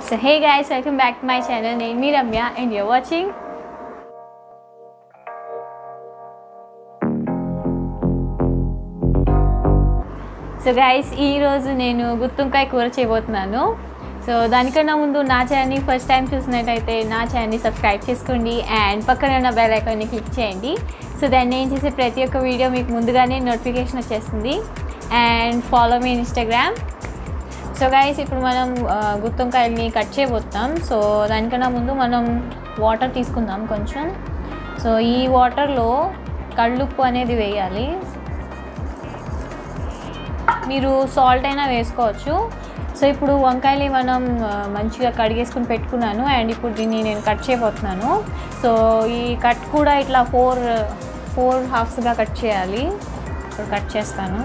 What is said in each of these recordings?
So hey guys, welcome back to my channel. నేను మీ Ramya and you're watching so guys ఈరోజు నేను గుత్తుంకాయ కూర చేయబోతున్నాను సో దానికన్నా ముందు నా ఛానల్ని ఫస్ట్ టైం చూసినట్టయితే నా ఛానల్ని సబ్స్క్రైబ్ చేసుకోండి అండ్ పక్కన ఉన్న బెల్ ఐకాన్ని క్లిక్ చేయండి సో దాన్ని నేను చేసే ప్రతి ఒక్క వీడియో మీకు ముందుగానే నోటిఫికేషన్ వచ్చేస్తుంది అండ్ ఫాలో మీ ఇన్స్టాగ్రామ్ సో గైస్ ఇప్పుడు మనం ఆ, గుత్తొంకాయల్ని కట్ చేయబోతున్నాం సో దానికన్నా ముందు మనం వాటర్ తీసుకుందాం కొంచెం సో ఈ వాటర్లో కళ్ళుప్పు అనేది వేయాలి మీరు సాల్ట్ అయినా వేసుకోవచ్చు సో ఇప్పుడు వంకాయలు మనం ఆ, మంచిగా కడిగేసుకుని పెట్టుకున్నాను అండ్ ఇప్పుడు దీన్ని నేను కట్ చేయబోతున్నాను సో ఈ కట్ కూడా ఇట్లా ఫోర్ ఫోర్ హాఫ్స్గా కట్ చేయాలి ఇప్పుడు కట్ చేస్తాను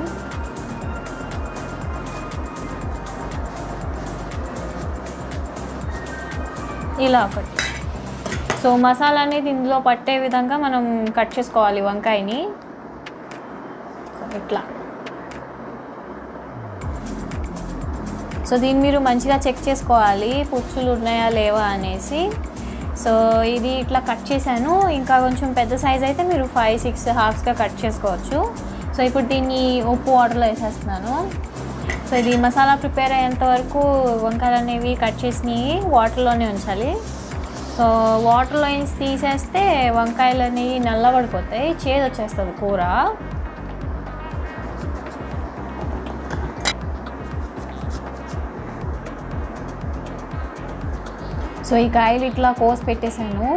ఇలా ఒకటి సో మసాలా అనేది ఇందులో పట్టే విధంగా మనం కట్ చేసుకోవాలి వంకాయని సో ఇట్లా సో దీన్ని మీరు మంచిగా చెక్ చేసుకోవాలి పుచ్చులు ఉన్నాయా లేవా అనేసి సో ఇది ఇట్లా కట్ చేశాను ఇంకా కొంచెం పెద్ద సైజ్ అయితే మీరు ఫైవ్ సిక్స్ హాఫ్స్గా కట్ చేసుకోవచ్చు సో ఇప్పుడు దీన్ని ఉప్పు వాటర్లో వేసేస్తున్నాను సో ఇది మసాలా ప్రిపేర్ అయ్యేంత వరకు వంకాయలు అనేవి కట్ చేసి వాటర్లోనే ఉంచాలి సో వాటర్లో వేసి తీసేస్తే వంకాయలు అనేవి నల్లబడిపోతాయి చేదు వచ్చేస్తుంది కూర సో ఈ కాయలు ఇట్లా కోసి పెట్టేశాను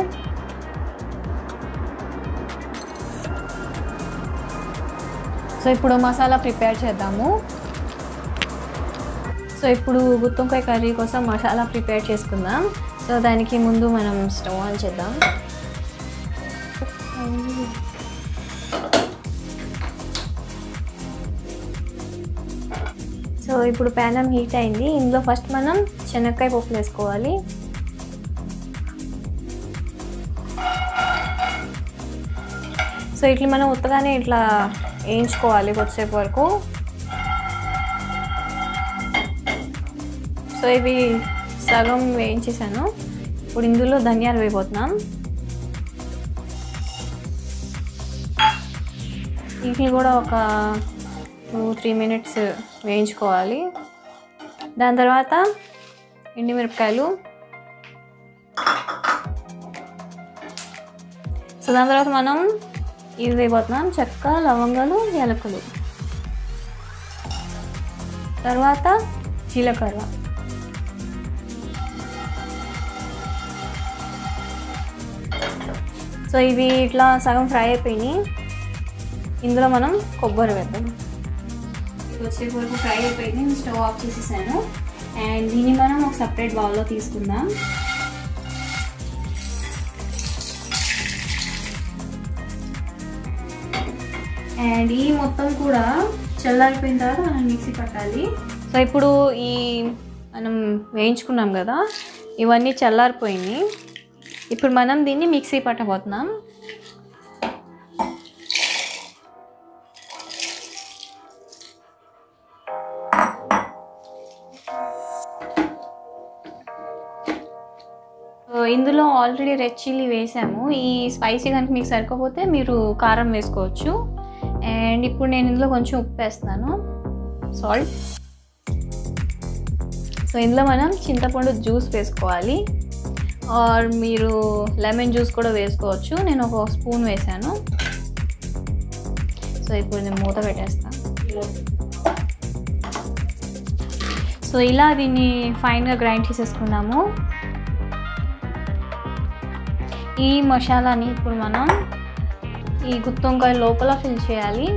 సో ఇప్పుడు మసాలా ప్రిపేర్ చేద్దాము సో ఇప్పుడు గుత్తొంకాయ కర్రీ కోసం మసాలా ప్రిపేర్ చేసుకుందాం సో దానికి ముందు మనం స్టవ్ ఆన్ చేద్దాం సో ఇప్పుడు ప్యానం హీట్ అయింది ఇందులో ఫస్ట్ మనం శనక్కాయ పప్పులు వేసుకోవాలి సో ఇట్లా మనం ఉత్తగానే ఇట్లా వేయించుకోవాలి కొద్దిసేపు వరకు సో ఇవి సగం వేయించేసాను ఇప్పుడు ఇందులో ధనియాలు వేయబోతున్నాం వీటిని కూడా ఒక టూ త్రీ మినిట్స్ వేయించుకోవాలి దాని తర్వాత ఎండిమిరపకాయలు సో దాని తర్వాత మనం ఇవి వేయబోతున్నాం చెక్క లవంగాలు యాలకులు తర్వాత జీలకర్ర సో ఇవి ఇట్లా సగం ఫ్రై అయిపోయినాయి ఇందులో మనం కొబ్బరి వేద్దాం వచ్చేపు వరకు ఫ్రై అయిపోయింది స్టవ్ ఆఫ్ చేసేసాను అండ్ దీన్ని మనం ఒక సపరేట్ బౌల్లో తీసుకుందాం అండ్ ఈ మొత్తం కూడా చల్లారిపోయిన తర్వాత మనం మిక్సీ పట్టాలి సో ఇప్పుడు ఈ మనం వేయించుకున్నాం కదా ఇవన్నీ చల్లారిపోయినాయి ఇప్పుడు మనం దీన్ని మిక్సీ పట్టబోతున్నాం సో ఇందులో ఆల్రెడీ రెడ్ చిల్లీ వేసాము ఈ స్పైసీ కనుక మీకు సరిపోతే మీరు కారం వేసుకోవచ్చు అండ్ ఇప్పుడు నేను ఇందులో కొంచెం ఉప్పు వేస్తాను సాల్ట్ సో ఇందులో మనం చింతపండు జ్యూస్ వేసుకోవాలి ఆర్ మీరు లెమన్ జ్యూస్ కూడా వేసుకోవచ్చు నేను ఒక స్పూన్ వేసాను సో ఇప్పుడు నేను మూత పెట్టేస్తాను సో ఇలా దీన్ని ఫైన్గా గ్రైండ్ చేసేసుకున్నాము ఈ మసాలాని ఇప్పుడు మనం ఈ గుత్తొంకాయ లోపల ఫిల్ చేయాలి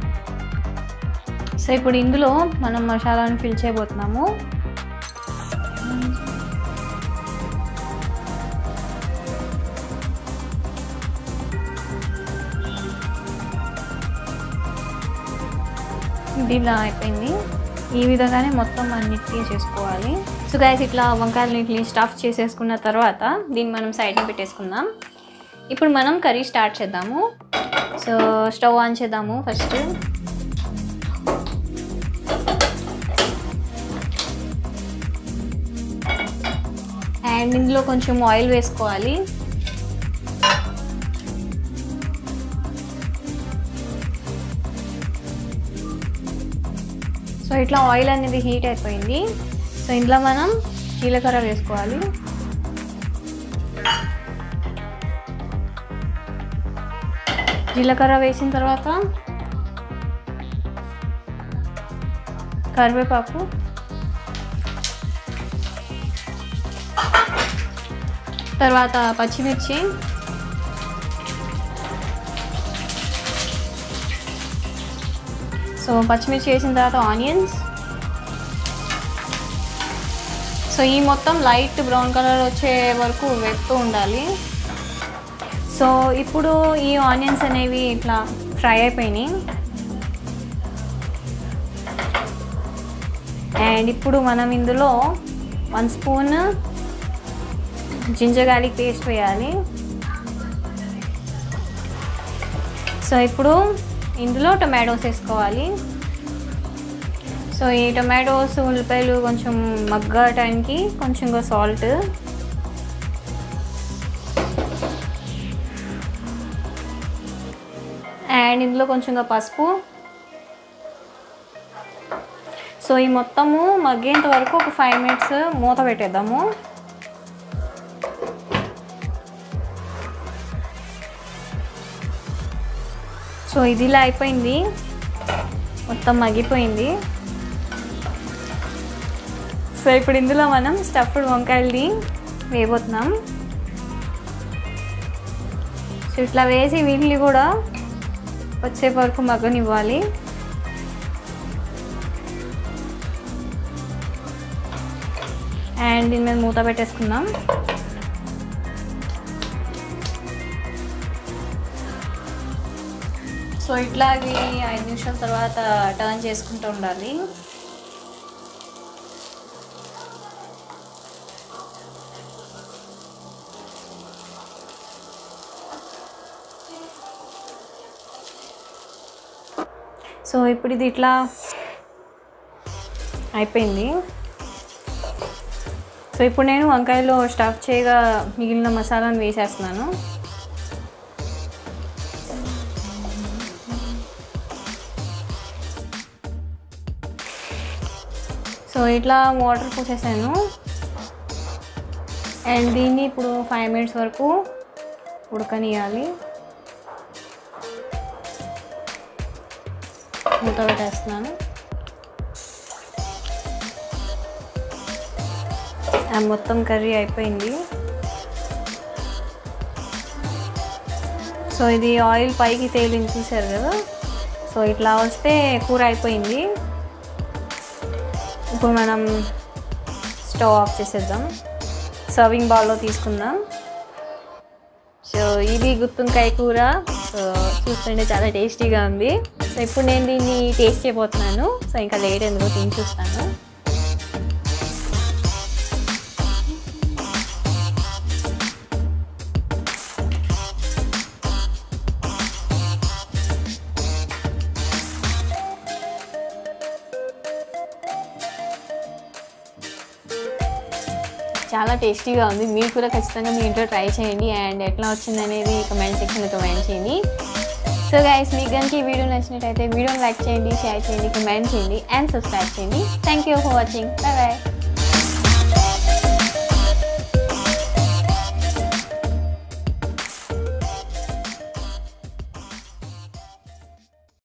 సో ఇప్పుడు ఇందులో మనం మసాలాని ఫిల్ చేయబోతున్నాము ఇది ఇలా అయిపోయింది ఈ విధంగానే మొత్తం అన్నిటినీ చేసుకోవాలి సో గైస్ ఇట్లా వంకాయలన్నింటిని స్టఫ్ చేసేసుకున్న తర్వాత దీన్ని మనం సైడ్ని పెట్టేసుకుందాం ఇప్పుడు మనం కర్రీ స్టార్ట్ చేద్దాము సో స్టవ్ ఆన్ చేద్దాము ఫస్ట్ అండ్ ఇందులో కొంచెం ఆయిల్ వేసుకోవాలి సో ఇట్లా ఆయిల్ అనేది హీట్ అయిపోయింది సో ఇందులో మనం జీలకర్ర వేసుకోవాలి జీలకర్ర వేసిన తర్వాత కరివేపాకు తర్వాత పచ్చిమిర్చి సో పచ్చిమిర్చి వేసిన తర్వాత ఆనియన్స్ సో ఈ మొత్తం లైట్ బ్రౌన్ కలర్ వచ్చే వరకు వేపుతూ ఉండాలి సో ఇప్పుడు ఈ ఆనియన్స్ అనేవి ఇట్లా ఫ్రై అయిపోయినాయి అండ్ ఇప్పుడు మనం ఇందులో one spoon ginger garlic paste వేయాలి సో ఇప్పుడు ఇందులో టొమాటోస్ వేసుకోవాలి సో ఈ టొమాటోస్ ఉల్లిపాయలు కొంచెం మగ్గటానికి కొంచెం సాల్ట్ అండ్ ఇందులో కొంచెంగా పసుపు సో ఈ మొత్తము మగ్గేంత వరకు ఒక ఫైవ్ మినిట్స్ మూత పెట్టేద్దాము సో ఇది ఇలా అయిపోయింది మొత్తం మగ్గిపోయింది సో ఇప్పుడు ఇందులో మనం స్టఫ్డ్ వంకాయల్ని వేయబోతున్నాం సో ఇట్లా వేసి వీటిని కూడా వచ్చే వరకు మగ్గనివ్వాలి అండ్ దీని మీద మూత పెట్టేసుకుందాం సో ఇట్లా అవి ఐదు నిమిషాల తర్వాత టర్న్ చేసుకుంటూ ఉండాలి సో ఇప్పుడు ఇది ఇట్లా అయిపోయింది సో ఇప్పుడు నేను వంకాయలో స్టఫ్ చేయగా మిగిలిన మసాలాను వేసేస్తున్నాను సో ఇట్లా వాటర్ పోసేసాను అండ్ దీన్ని ఇప్పుడు ఫైవ్ మినిట్స్ వరకు ఉడకనియాలి మూత పెట్టేస్తున్నాను ఆ మొత్తం కర్రీ అయిపోయింది సో ఇది ఆయిల్ పైకి తేలింది చూసారు కదా సో ఇట్లా వస్తే కూర అయిపోయింది ఇప్పుడు మనం స్టవ్ ఆఫ్ చేసేద్దాం సర్వింగ్ బౌల్లో తీసుకుందాం సో ఇది గుత్తుంకాయ కూర సో చూస్తుంటే చాలా టేస్టీగా ఉంది సో ఇప్పుడు నేను దీన్ని టేస్ట్ చేయబోతున్నాను సో ఇంకా లేట్ ఎందుకో తిని చూస్తాను చాలా టేస్టీగా ఉంది మీరు కూడా ఖచ్చితంగా మీ ఇంట్లో ట్రై చేయండి అండ్ ఎట్లా వచ్చింది అనేది కమెంట్ సెక్షన్లో కమెంట్ చేయండి సో గైస్ మీకు కనుక ఈ వీడియో నచ్చినట్టయితే వీడియోని లైక్ చేయండి షేర్ చేయండి కమెంట్ చేయండి అండ్ సబ్స్క్రైబ్ చేయండి thank you for watching bye bye